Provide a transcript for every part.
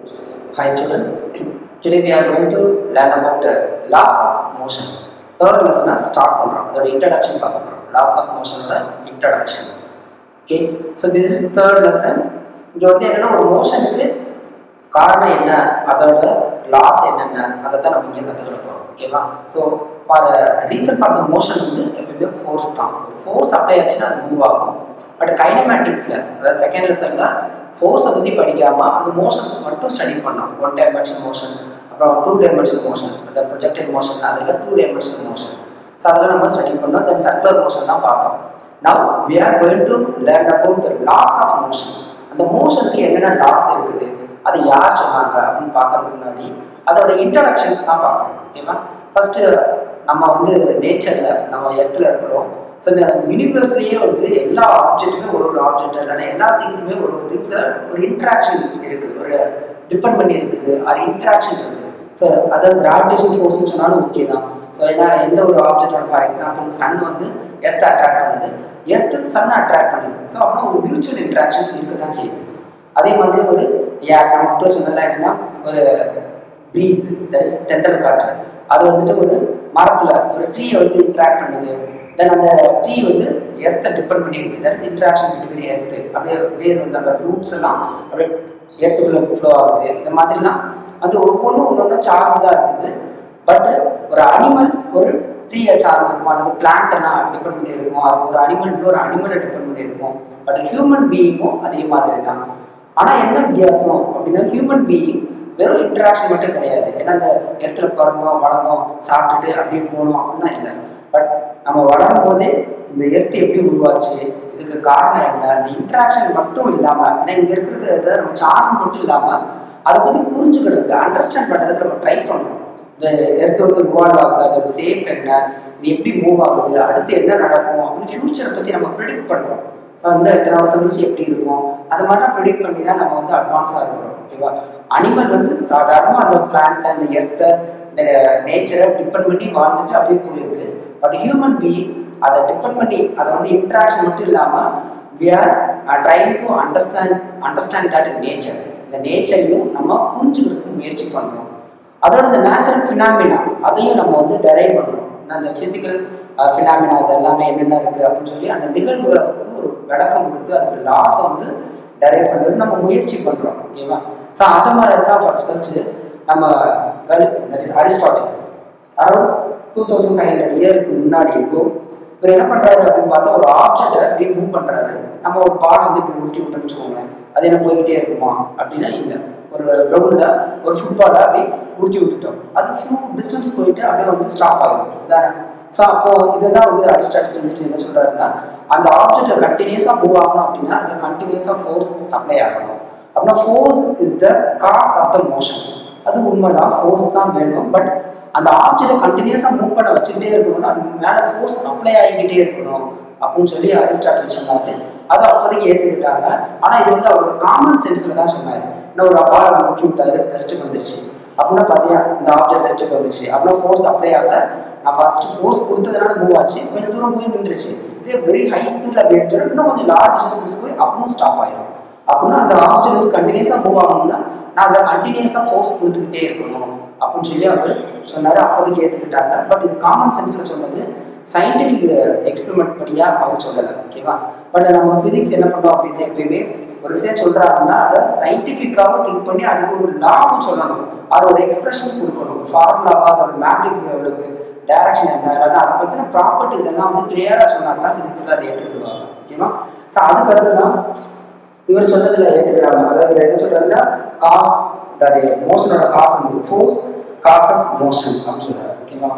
Hi students, today we are going to learn about uh, laws of motion. Third lesson start பண்ணுறோம் அதோட introduction பார்க்க போகிறோம் laws of மோஷனோட introduction okay so this is third lesson இங்கே வந்து என்னென்னா ஒரு மோஷனுக்கு காரணம் என்ன அதோட லாஸ் என்னென்ன அதை தான் நம்ம இங்கே கற்றுக்கிட போகிறோம் ஓகேவா so for reason for the motion வந்து எப்பயுமே ஃபோர்ஸ் தான் ஃபோர்ஸ் அப்ளை ஆச்சுன்னா அது மூவ் ஆகும் பட் கைனமேட்டிக்ஸில் அதாவது செகண்ட் லெசனில் ஃபோர்ஸை பற்றி படிக்காமல் அந்த மோஷன் மட்டும் ஸ்டடி பண்ணோம் ஒன் டைமென்ஷன் மோஷன் அப்புறம் டூ டைமென்ஷன் மோஷன் அந்த ப்ரொஜெக்டட் மோஷன் அதில் டூ டைமென்ஷன் மோஷன் ஸோ அதெல்லாம் நம்ம ஸ்டடி பண்ணோம் தென் சர்க்குலர் மோஷன் தான் பார்த்தோம் now we are going to learn about laws of motion அந்த மோஷனுக்கு என்னென்ன லாஸ் இருக்குது அதை யார் சொன்னாங்க அப்படின்னு பார்க்கறதுக்கு முன்னாடி அதோட இன்ட்ரடக்ஷன்ஸ் தான் பார்க்கணும் ஓகேவா ஃபர்ஸ்ட் நம்ம வந்து நேச்சர்ல நம்ம இடத்துல இருக்கிறோம் ஸோ இந்த யூனிவர்ஸ்லேயே வந்து எல்லா ஆப்ஜெக்ட்டுமே ஒரு ஒரு ஆப்ஜெக்ட் இல்லைன்னா எல்லா திங்ஸுமே ஒரு ஒரு திங்ஸ் ஒரு இன்ட்ராக்ஷன் இருக்குது ஒரு டிபெண்ட் பண்ணி இருக்குது அது இன்ட்ராக்ஷன் இருக்குது ஸோ அதாவது கிராவிடேஷன் ஃபோர்ஸ்னு சொன்னாலும் ஓகே தான் ஸோ ஏன்னா எந்த ஒரு ஆப்ஜெக்டோட ஃபார் எக்ஸாம்பிள் சன் வந்து எர்த்தை அட்ராக்ட் பண்ணுது எர்த்து சன் அட்ராக்ட் பண்ணுது ஸோ அப்படின்னா ஒரு மியூச்சுவல் இன்ட்ராக்ஷன் இருக்க தான் செய்யுது அதே மாதிரி ஒரு ஏர் நமக்குள்ள சொன்னதெல்லாம் என்னன்னா ஒரு ப்ரீஸ் தட் இஸ் தென்றல் காற்று அது வந்துட்டு ஒரு மரத்தில் ஒரு ட்ரீயை வந்து இன்ட்ராக்ட் பண்ணுது தென் அந்த ட்ரீ வந்து எர்த்தை டிபெண்ட் பண்ணியிருக்கு that is interaction between earth அப்படியே வேர் வந்து அந்த ரூட்ஸ் எல்லாம் அப்படியே எர்த்துக்குள்ள ஃப்ளோ ஆகுது இந்த மாதிரிலாம் அது ஒவ்வொன்றும் ஒன்று ஒன்று சார்ந்து தான் இருக்குது பட் ஒரு அனிமல் ஒரு ட்ரீயை சார்ந்து இருக்கும் அல்லது பிளான்ட் எல்லாம் டிபெண்ட் பண்ணி இருக்கும் அது ஒரு அனிமல் இன்னொரு அனிமலை டிபெண்ட் பண்ணி இருக்கும் பட் ஹியூமன் பீயிங்கும் அதே மாதிரி தான் ஆனால் என்ன வித்தியாசம் அப்படின்னா ஹியூமன் பீயிங் வெறும் இன்ட்ராக்ஷன் மட்டும் கிடையாது ஏன்னா அந்த இடத்துல பிறந்தோம் வளர்ந்தோம் சாப்பிட்டுட்டு அப்படியே போனோம் அப்படின்னா இல்லை பட் நம்ம வளரும் போதே இந்த எர்த்து எப்படி உருவாச்சு இதுக்கு காரணம் என்ன அந்த இன்ட்ராக்ஷன் மட்டும் இல்லாமல் ஏன்னா இங்கே இருக்கிறது நம்ம சார்ந்து மட்டும் இல்லாமல் அதை பற்றி புரிஞ்சுக்கிறதுக்கு அண்டர்ஸ்டாண்ட் பண்ணுறதுக்கு நம்ம ட்ரை பண்ணணும் இந்த எர்த்து வந்து இன்வால்வ் ஆகுது அதோட சேஃப் என்ன இது எப்படி மூவ் ஆகுது அடுத்து என்ன நடக்கும் அப்படின்னு ஃபியூச்சரை பற்றி நம்ம ப்ரிடிக்ட் பண்ணுறோம் ஸோ அந்த இத்தனை வருஷம் கழிச்சு எப்படி இருக்கும் அது மாதிரிலாம் ப்ரிடிக்ட் பண்ணி தான் நம்ம வந்து அட்வான்ஸாக இருக்கிறோம் ஓகேவா அனிமல் வந்து சாதாரணமாக அந்த பிளான்ட்டை அந்த எர்த்தை இந்த நேச்சரை டிபெண்ட் பண்ணி வாழ்ந்துட்டு அப்படியே போயிருக்கு பட் ஹியூமன் பீயிங் அதை டிபெண்ட் பண்ணி அதை வந்து இன்ட்ராக்ஷன் மட்டும் இல்லாமல் we are trying to understand understand that nature இந்த நேச்சரையும் நம்ம புரிஞ்சுக்கிறதுக்கு முயற்சி பண்ணுறோம் அதோட இந்த நேச்சுரல் ஃபினாமினா அதையும் நம்ம வந்து டெரைவ் பண்ணுறோம் அந்த ஃபிசிக்கல் ஃபினாமினாஸ் எல்லாமே என்னென்ன இருக்குது அப்படின்னு சொல்லி அந்த நிகழ்வுகளுக்கு ஒரு விளக்கம் கொடுத்து அதுக்கு லாஸை வந்து டெரைவ் பண்ணுறது நம்ம முயற்சி பண்ணுறோம் ஓகேவா ஸோ அந்த மாதிரி தான் ஃபஸ்ட் ஃபஸ்ட்டு நம்ம Aristotle around two thousand five hundred இயருக்கு முன்னாடி இருக்கும் இவர் என்ன பண்ணுறாரு அப்படின்னு பார்த்தா ஒரு ஆப்ஜெக்டை அப்படியே மூவ் பண்ணுறாரு நம்ம ஒரு பால் வந்து இப்படி உருட்டி விட்டோம்னு வச்சுக்கோங்க அது என்ன போய்கிட்டே இருக்குமா அப்படின்னா இல்லை ஒரு கிரவுண்டில் ஒரு ஃபுட்பாலை அப்படியே உருட்டி விட்டுட்டோம் அது ஃபியூ டிஸ்டன்ஸ் போயிட்டு அப்படியே வந்து ஸ்டாப் ஆகும் இதானே ஸோ அப்போ இதை தான் வந்து அரிஸ்டாட்டில் செஞ்சுட்டு என்ன சொல்கிறாருன்னா அந்த ஆப்ஜெக்ட் கண்டினியூஸாக மூவ் ஆகணும் அப்படின்னா அதில் கண்டினியூஸாக ஃபோர்ஸ் அப்ளை ஆகணும் அப்படின்னா force is the cause of the motion அது உண்மைதான் ஃபோர்ஸ் தான் வேணும் பட் அந்த ஆப்ஜெக்டை கண்டினியூஸாக மூவ் பண்ண வச்சுக்கிட்டே இருக்கணும்னா அது மேலே ஃபோர்ஸ் அப்ளை ஆகிக்கிட்டே இருக்கணும் அப்படின்னு சொல்லி அரிஸ்டாட்டில் சொன்னார் அதை அப்போதைக்கு ஏற்றுக்கிட்டாங்க ஆனால் இது வந்து அவரோட காமன் சென்ஸில் தான் சொன்னார் இன்னும் ஒரு அபாரம் முக்கி விட்டாரு ரெஸ்ட்டுக்கு வந்துருச்சு அப்படின்னா பார்த்தியா இந்த ஆப்ஜெக்ட் ரெஸ்ட்டுக்கு வந்துருச்சு அப்படின்னா ஃபோர்ஸ் அப்ளை ஆகல நான் ஃபர்ஸ்ட் ஃபோர்ஸ் கொடுத்ததுனால மூவ் ஆச்சு கொஞ்சம் தூரம் போய் நின்றுச்சு இதே வெரி ஹை ஸ்பீடில் அப்படியே இன்னும் கொஞ்சம் லார்ஜ் டிஸ்டன்ஸ் போய் அப்பவும் ஸ்டாப் ஆயிடும் அப்படின்னா அந்த ஆப்ஜெக்ட் வந்து கண்டினியூஸாக மூவ் ஆகணும்னா நான் அதில் கண்டினியூஸாக ஃபோர்ஸ் கொடுத்துக்கிட்டே இருக்கணும் அப்படின்னு சொல்லி அவர் சொன்னார் அப்போதைக்கு ஏற்றுக்கிட்டாங்க பட் இது காமன் சென்ஸில் சொன்னது சயின்டிஃபிக் எக்ஸ்பெரிமெண்ட் படியாக அவர் சொல்லலை ஓகேவா பட் நம்ம ஃபிசிக்ஸ் என்ன பண்ணோம் அப்படின்னா எப்பயுமே ஒரு விஷயம் சொல்கிறாங்கன்னா அதை சயின்டிஃபிக்காக திங்க் பண்ணி அதுக்கு ஒரு லாவும் சொல்லணும் அது ஒரு எக்ஸ்பிரஷன் கொடுக்கணும் ஃபார்முலாவாக அதோட மேக்னிக் எவ்வளவு டைரக்ஷன் என்ன இல்லைன்னா அதை பற்றின ப்ராப்பர்ட்டிஸ் எல்லாம் வந்து கிளியராக சொன்னால் தான் ஃபிசிக்ஸில் அதை ஏற்றுக்கிடுவாங்க ஓகேவா ஸோ அதுக்கு அடுத்து தான் இவர் சொன்னதில் ஏற்றுக்கிறாங்க அதாவது என்ன சொல்கிறாருன்னா காஸ் தட் மோஷனோட காஸ் வந்து ஃபோர்ஸ் காசஸ் மோஷன் அப்படின்னு சொல்கிறார் ஓகேவா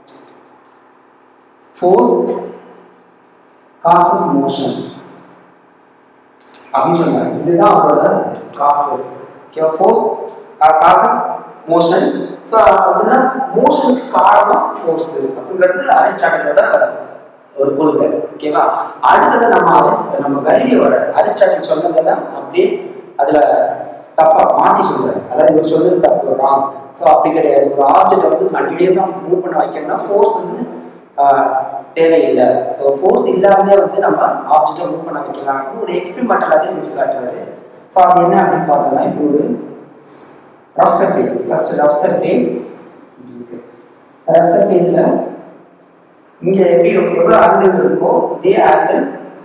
ஃபோர்ஸ் காசஸ் மோஷன் அப்படின்னு சொன்னார் இதுதான் அவரோட காசஸ் ஓகேவா ஃபோர்ஸ் காசஸ் மோஷன் ஸோ அப்படின்னா மோஷனுக்கு காரணம் ஃபோர்ஸ் அப்படிங்கிறது அரிஸ்டாட்டிலோட ஒரு கொள்கை ஓகேவா அடுத்தது நம்ம அரிஸ் நம்ம கலிலியோட அரிஸ்டாட்டில் சொன்னதெல்லாம் அப்படியே அதில் தப்பா மாற்றி சொல்றாரு அதாவது இவர் சொல்றது தப்பு ராங் ஸோ அப்படி கிடையாது ஒரு ஆப்ஜெக்ட் வந்து கண்டினியூஸாக மூவ் பண்ண வைக்கணும்னா ஃபோர்ஸ் வந்து தேவையில்லை ஸோ ஃபோர்ஸ் இல்லாமலே வந்து நம்ம ஆப்ஜெக்டை மூவ் பண்ண வைக்கலாம் ஒரு எக்ஸ்பெரிமெண்டலாகவே செஞ்சு காட்டுறாரு ஸோ அது என்ன அப்படின்னு பார்த்தோம்னா இப்போ ஒரு rough surface first rough surface rough சர்ஃபேஸில் இங்கே எப்படி எவ்வளோ ஆங்கிள் இருக்கோ இதே ஆங்கிள்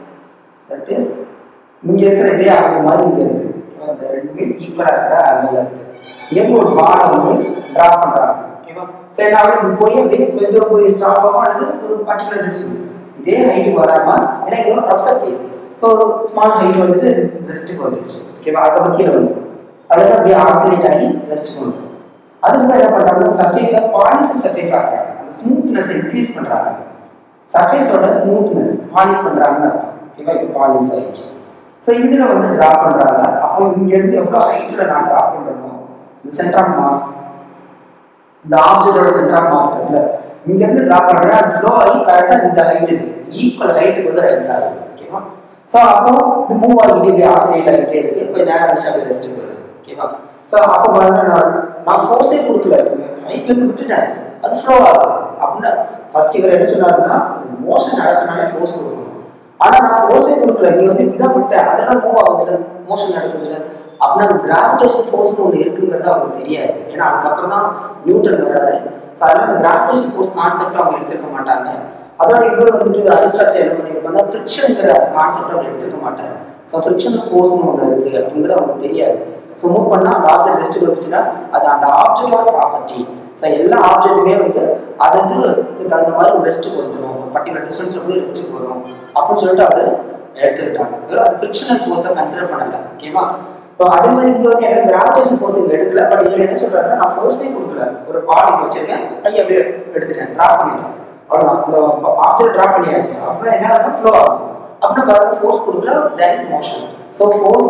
தட் இஸ் இங்கே இருக்கிற இதே ஆங்கிள் மாதிரி இங்கே இருக்கு இந்த ரெண்டுமே ஈக்குவலாக இருக்கிற ஆங்கிள் இருக்கு இங்கே ஒரு பாலை வந்து ட்ரா பண்ணுறாங்க ஓகேவா சரி நான் அப்படி போய் அப்படியே கொஞ்சம் தூரம் போய் ஸ்டாப் ஆகும் அல்லது ஒரு பர்டிகுலர் டிஸ்டன்ஸ் இதே ஹைட்டுக்கு வராம ஏன்னா இது ஒரு ரஃப் சர்ஃபேஸ் ஸோ ஒரு ஸ்மால் ஹைட் வந்துட்டு ரெஸ்ட்டுக்கு வந்துருச்சு ஓகேவா அதுக்கப்புறம் கீழே வந்து அதுக்கு அப்படியே ஆசிலேட் ஆகி ரெஸ்ட்டுக்கு வந்துடும் அதுக்கப்புறம் என்ன பண்ணுறாங்கன்னா சர்ஃபேஸை பாலிசி சர்ஃபேஸ் ஆக்குறாங்க அந்த ஸ்மூத்னஸ் இன்க்ரீஸ் பண்ணுறாங்க சர்ஃபேஸோட ஸ்மூத்னஸ் பாலிஷ் பண்ணுறாங்கன்னு அர்த்தம் ஓகேவா இப்போ பாலிஷ் ஆயிடுச்சு ஸோ இதில் வந்து ட்ரா பண்ணுறாங்க அப்போ இங்கேருந்து எவ்வளோ ஹைட்டில் நான் ட்ரா பண்ணுறனோ இந்த சென்டர் ஆஃப் மாஸ் இந்த ஆப்ஜெக்டோட சென்டர் ஆஃப் மாஸ் இருக்குல்ல இங்கேருந்து ட்ரா பண்ணுறேன் அது ஃப்ளோ ஆகி கரெக்டாக இந்த ஹைட்டு ஈக்குவல் ஹைட்டுக்கு வந்து ரைஸ் ஆகுது ஓகேவா ஸோ அப்போ இது மூவ் ஆகிட்டே இப்படி ஆசிலேட் ஆகிட்டே இருக்கு கொஞ்சம் நேரம் கழிச்சு அப்படி ரெஸ்ட் வருது ஓகேவா ஸோ அப்போ பாருங்க நான் நான் ஃபோர்ஸே கொடுக்கல ஹைட்ல இருந்து விட்டுட்டேன் அது ஃப்ளோ ஆகுது அப்படின்னா ஃபர்ஸ்ட் இவர் என்ன சொன்னாருன்னா மோஷன் நடக்கனாலே ஃபோர்ஸ் கொடுக்கணும் ஆனா நான் ஃபோர்ஸே கொடுக்கல நீ வந்து இப்படிதான் விட்டேன் அதெல்லாம் மூவ் ஆகுதுல மோஷன் நடக்குதுல அப்படின்னா கிராவிடேஷன் ஃபோர்ஸ்னு ஒன்று இருக்குங்கிறது அவங்களுக்கு தெரியாது ஏன்னா அதுக்கப்புறம் தான் நியூட்டன் வர்றாரு ஸோ அதனால கிராவிடேஷன் ஃபோர்ஸ் கான்செப்ட் அவங்க எடுத்துக்க மாட்டாங்க அதோட இவர் வந்துட்டு அரிஸ்டாட்டில் என்ன பண்ணியிருப்பாங்க ஃப்ரிக்ஷனுங்கிற கான்செப்ட் அவர் எடுத்துக்க மாட்டார் ஸோ ஃப்ரிக்ஷன் ஃபோர்ஸ்னு ஒன்று இருக்கு அப்படிங்கிறது அவங்களுக்கு தெரியாது ஸோ மூவ் பண்ணால் அந்த ஆப்ஜெக்ட் ரெஸ்ட் வந்துச்சுன்னா அது அந்த ஆப்ஜெக்டோட ப்ராப்பர்ட்டி ஸோ எல்லா ஆப்ஜெக்ட்டுமே வந்து அதுக்கு தகுந்த மாதிரி ஒரு ரெஸ்ட்டுக்கு வந்துடும் ஒரு பர்டிகுலர் டிஸ்டன்ஸ் வந்து ரெஸ்ட்டுக்கு வரும் அப்படின்னு சொல்லிட்டு அவர் எடுத்துக்கிட்டாங்க வெறும் அது ஃப்ரிக்ஷனல் ஃபோர்ஸை கன்சிடர் பண்ணல ஓகேவா இப்போ அதே மாதிரி இங்கே வந்து எனக்கு கிராவிடேஷன் ஃபோர்ஸ் இங்கே எடுக்கல பட் இதில் என்ன சொல்றாருன்னா நான் ஃபோர்ஸே கொடுக்கல ஒரு பால் இங்கே வச்சிருக்கேன் கை அப்படியே எடுத்துட்டேன் ட்ரா பண்ணிட்டேன் அவ்வளோதான் அந்த ஆப்ஜெக்ட் ட்ரா பண்ணியாச்சு அப்புறம் என்ன ஆகும் ஃப்ளோ ஆகும் அப்படின்னா பாருங்க ஃபோர்ஸ் கொடுக்கல there is motion so force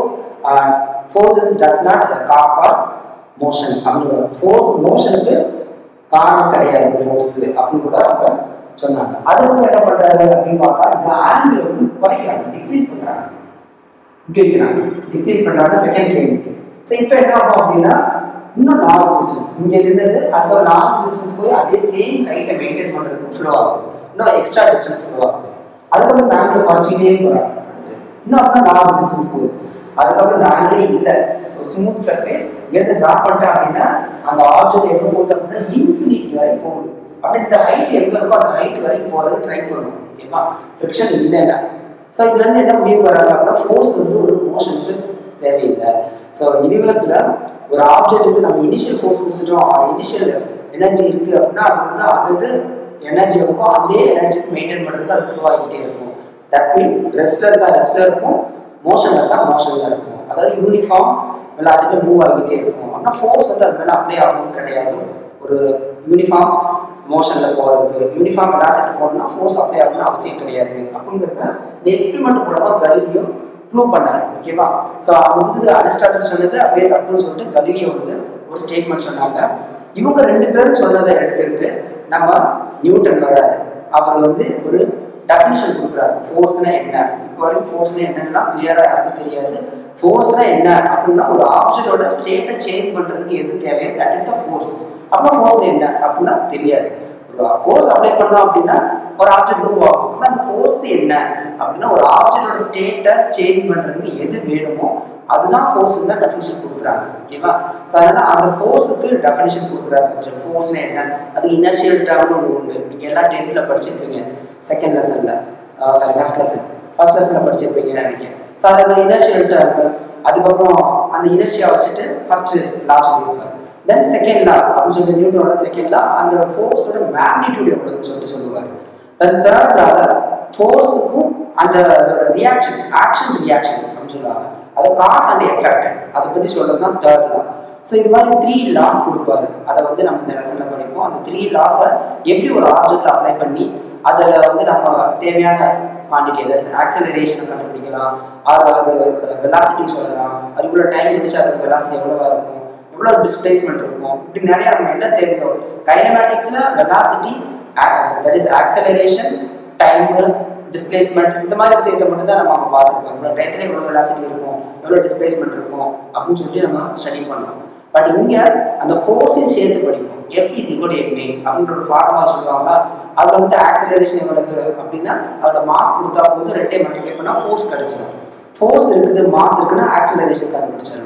forces does not cause for motion அப்படின்னு ஃபோர்ஸ் மோஷனுக்கு காரணம் கிடையாது ஃபோர்ஸ் அப்படின்னு கூட அவங்க சொன்னாங்க அதுக்கு என்ன பண்றாரு அப்படின்னு பார்த்தா இந்த ஆங்கிள் வந்து குறைக்கிறாங்க டிக்ரீஸ் பண்றாங்க இப்படி வைக்கிறாங்க டிக்ரீஸ் பண்றாங்க செகண்ட் லைனுக்கு ஸோ இப்போ என்ன ஆகும் அப்படின்னா இன்னும் லார்ஜ் டிஸ்டன்ஸ் இங்க இருந்தது அந்த லார்ஜ் டிஸ்டன்ஸ் போய் அதே சேம் ஹைட்டை மெயின்டைன் பண்றதுக்கு ஃப்ளோ ஆகும் இன்னும் எக்ஸ்ட்ரா டிஸ்டன்ஸ் ஃப்ளோ ஆகும் அதுக்கப்புறம் இந்த ஆங்கிள் குறைச்சிக்கிட்டே போறாங்க இன்னும் அப்புறம் லார்ஜ் டிஸ்டன்ஸ் போகுது அதுக்கப்புறம் இந்த ஆங்கிளே இல்லை ஸோ ஸ்மூத் சர்ஃபேஸ் எது ட்ராப் பண்ணிட்டேன் அப்படின்னா அந்த ஆப்ஜெக்ட் எங்க போகுது அப்படின்னா இன்ஃபினிட்டி வரை போகுது அப்படி இந்த ஹைட் எங்க இருக்கோ அந்த ஹைட் வரைக்கும் போறது ட்ரை பண்ணணும் ஓகேவா ஃபிரிக்ஷன் இல்லைன்னா ஸோ இதுல இருந்து என்ன முடிவு வராங்க அப்படின்னா ஃபோர்ஸ் வந்து ஒரு மோஷனுக்கு தேவையில்லை ஸோ யூனிவர்ஸ்ல ஒரு ஆப்ஜெக்ட்டுக்கு நம்ம இனிஷியல் ஃபோர்ஸ் கொடுத்துட்டோம் அது இனிஷியல் எனர்ஜி இருக்கு அப்படின்னா அது வந்து அது எனர்ஜி இருக்கும் அதே எனர்ஜிக்கு மெயின்டைன் பண்ணுறதுக்கு அது ஃப்ளோ ஆகிட்டே இருக்கும் தட் மீன்ஸ் ரெஸ்ட்ல இருந்தா ரெஸ்ட்ல இருக்கும் மோஷன்ல இருந்தா மோஷன்ல இருக்கும் அதாவது யூனிஃபார்ம் வெலாசிட்டி மூவ் ஆகிட்டே இருக்கும் ஆனால் ஃபோர்ஸ் வந்து அது மேலே அப்ளை ஆகணும் கிடையாது ஒரு யூனிஃபார்ம் மோஷன்ல போகிறதுக்கு யூனிஃபார்ம் வெலாசிட்டி போடணும்னா ஃபோர்ஸ் அப்ளை ஆகணும்னு அவசியம் கிடையாது அப்படிங்கிறத இந்த எக்ஸ்பெரிமெண்ட் மூலமா கலிலியோ ப்ரூவ் பண்ணாரு ஓகேவா ஸோ அவங்க வந்து அரிஸ்டாட்டில் சொன்னது அப்படியே தப்புன்னு சொல்லிட்டு கலிலியோ வந்து ஒரு ஸ்டேட்மெண்ட் சொன்னாங்க இவங்க ரெண்டு பேரும் சொன்னதை எடுத்துக்கிட்டு நம்ம நியூட்டன் வராரு அவர் வந்து ஒரு டெஃபினிஷன் கொடுக்குறாரு ஃபோர்ஸ்னா என்ன இப்போ வரைக்கும் ஃபோர்ஸ்னா என்னன்னா கிளியராக யாருக்கும் தெரியாது ஃபோர்ஸ்னா என்ன அப்படின்னா ஒரு ஆப்ஜெக்டோட ஸ்டேட்டை சேஞ்ச் பண்ணுறதுக்கு எது தேவையோ தட் இஸ் த ஃபோர்ஸ் அப்போ ஃபோர்ஸ் என்ன அப்படின்னா தெரியாது ஒரு ஃபோர்ஸ் அப்ளை பண்ணோம் அப்படின்னா ஒரு ஆப்ஜெக்ட் மூவ் ஆகும் அப்படின்னா அந்த ஃபோர்ஸ் என்ன அப்படின்னா ஒரு ஆப்ஜெக்டோட ஸ்டேட்டை சேஞ்ச் பண்ணுறதுக்கு எது வேணுமோ அதுதான் ஃபோர்ஸ் தான் டெஃபினிஷன் கொடுக்குறாங்க ஓகேவா ஸோ அதனால அந்த ஃபோர்ஸுக்கு டெஃபினிஷன் கொடுக்குறாங்க ஃபர்ஸ்ட் ஃபோர்ஸ்னா என்ன அது இனர்ஷியல் டேர்ம்னு ஒன்று உண்டு நீங்கள் எல்லாம் டென்த்தில் படிச்சிருப்பீங்க செகண்ட் லெசனில் சாரி ஃபர்ஸ்ட் லெசன் ஃபர்ஸ்ட் லெசனில் படிச்சிருப்பீங்கன்னு நினைக்கிறேன் ஸோ அது அந்த இனர்ஷியல் டேர்ம் அதுக்கப்புறம் அந்த இனர்ஷியா வச்சுட்டு ஃபர்ஸ்ட் லா சொல்லியிருப்பாங்க தென் செகண்ட் லா அப்படின்னு சொல்லிட்டு நியூட்டனோட செகண்ட் லா அந்த ஃபோர்ஸோட மேக்னிடியூட் எவ்வளோன்னு சொல்லிட்டு சொல்லுவார் தென் தேர்ட் லால ஃபோர்ஸுக்கும் அந்த அதோட ரியாக்ஷன் ஆக்ஷன் ரியாக்ஷன் அப்படின்னு சொல்லுவாங்க அது காஸ் அண்ட் எஃபெக்ட் அதை பற்றி சொல்றது தான் தேர்ட் லா ஸோ இது மாதிரி த்ரீ லாஸ் கொடுப்பாரு அதை வந்து நம்ம இந்த லெசனில் படிப்போம் அந்த த்ரீ லாஸை எப்படி ஒரு ஆப்ஜெக்ட்ல அப்ளை பண்ணி அதில் வந்து நம்ம தேவையான குவான்டிட்டி அதாவது ஆக்சலரேஷனை கண்டுபிடிக்கலாம் அது அது வெலாசிட்டி சொல்லலாம் அது இவ்வளோ டைம் பிடிச்சா அதுக்கு வெலாசிட்டி எவ்வளோவா இருக்கும் எவ்வளோ டிஸ்பிளேஸ்மெண்ட் இருக்கும் இப்படி நிறைய நம்ம என்ன தேவையோ கைனமேட்டிக்ஸில் velocity that is acceleration time displacement இந்த மாதிரி விஷயத்தை மட்டும் தான் நம்ம அங்கே பார்த்துருக்கோம் இவ்வளோ டயத்தில் எவ்வளோ வெலாசிட்டி இருக்கும் எவ்வளோ டிஸ்பிளேஸ்மெண்ட் இருக்கும் அப்படின்னு சொல்லிட்டு நம்ம ஸ்டடி பண்ணலாம் பட் இங்கே அந்த ஃபோர்ஸையும் சேர்த்து படிப்போம் எஃப் இஸ் ஈக்குவல் எம்ஏ அப்படின்ற ஒரு ஃபார்முலா சொல்லுவாங்க அதில் வந்து ஆக்சலரேஷன் எவ்வளவு அப்படின்னா அதோட மாஸ் கொடுத்தா போது ரெட்டே மல்டிப்ளை பண்ணால் ஃபோர்ஸ் கிடைச்சிடும் ஃபோர்ஸ் இருக்குது மாஸ் இருக்குன்னா ஆக்சலரேஷன் கண்டுபிடிச்சிடலாம்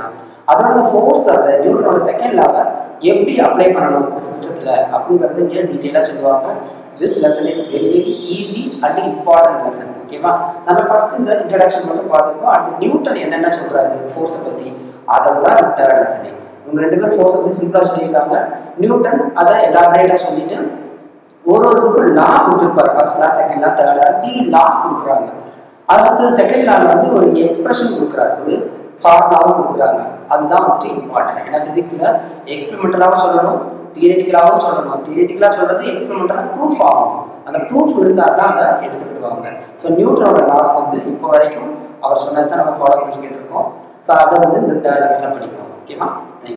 அதோட ஃபோர்ஸ் அந்த நியூட்டனோட செகண்ட் லாவை எப்படி அப்ளை பண்ணணும் ஒரு சிஸ்டத்தில் அப்படிங்கிறது இங்கே டீட்டெயிலாக சொல்லுவாங்க this lesson is very very easy and important lesson ஓகேவா நம்ம ஃபர்ஸ்ட் இந்த இன்ட்ரடக்ஷன் மட்டும் பார்த்துருக்கோம் அடுத்து நியூட்டன் என்னென்ன சொல்றாரு ஃபோர்ஸை பற்றி அதை தான் இந்த தேர்ட் லெசனே இவங்க ரெண்டு பேரும் ஃபோர்ஸை பற்றி சிம்பிளாக சொல்லியிருக்காங்க நியூட்டன் அதை எலாபரேட்டாக சொல்லிட்டு ஒரு ஒரு இதுக்கும் லா கொடுத்துருப்பாரு first law second law third law three laws கொடுக்குறாங்க அடுத்து செகண்ட் லால வந்து ஒரு எக்ஸ்பிரஷன் கொடுக்குறாரு ஒரு ஃபார்முலாவும் கொடுக்குறாங்க அதுதான் வந்துட்டு இம்பார்ட்டன்ட் ஏன்னா ஃபிசிக்ஸில் எக்ஸ்பெரிமெண்டலாகவும் சொல்லணும் தியரிட்டிக்கலாகவும் சொல்லணும் தியரிட்டிக்கலாக சொல்றது எக்ஸ்பெரிமெண்டலாக ப்ரூஃப் ஆகும் அந்த ப்ரூஃப் இருந்தால் தான் அதை எடுத்துக்கிடுவாங்க ஸோ நியூட்டனோட லாஸ் வந்து இப்போ வரைக்கும் அவர் சொன்னதை தான் நம்ம ஃபாலோ பண்ணிக்கிட்டு இருக்கோம் ஸோ அதை வந்து இந்த தேர்ட் லெசனில் படிப்போம் ஓகேவா தேங்க்யூ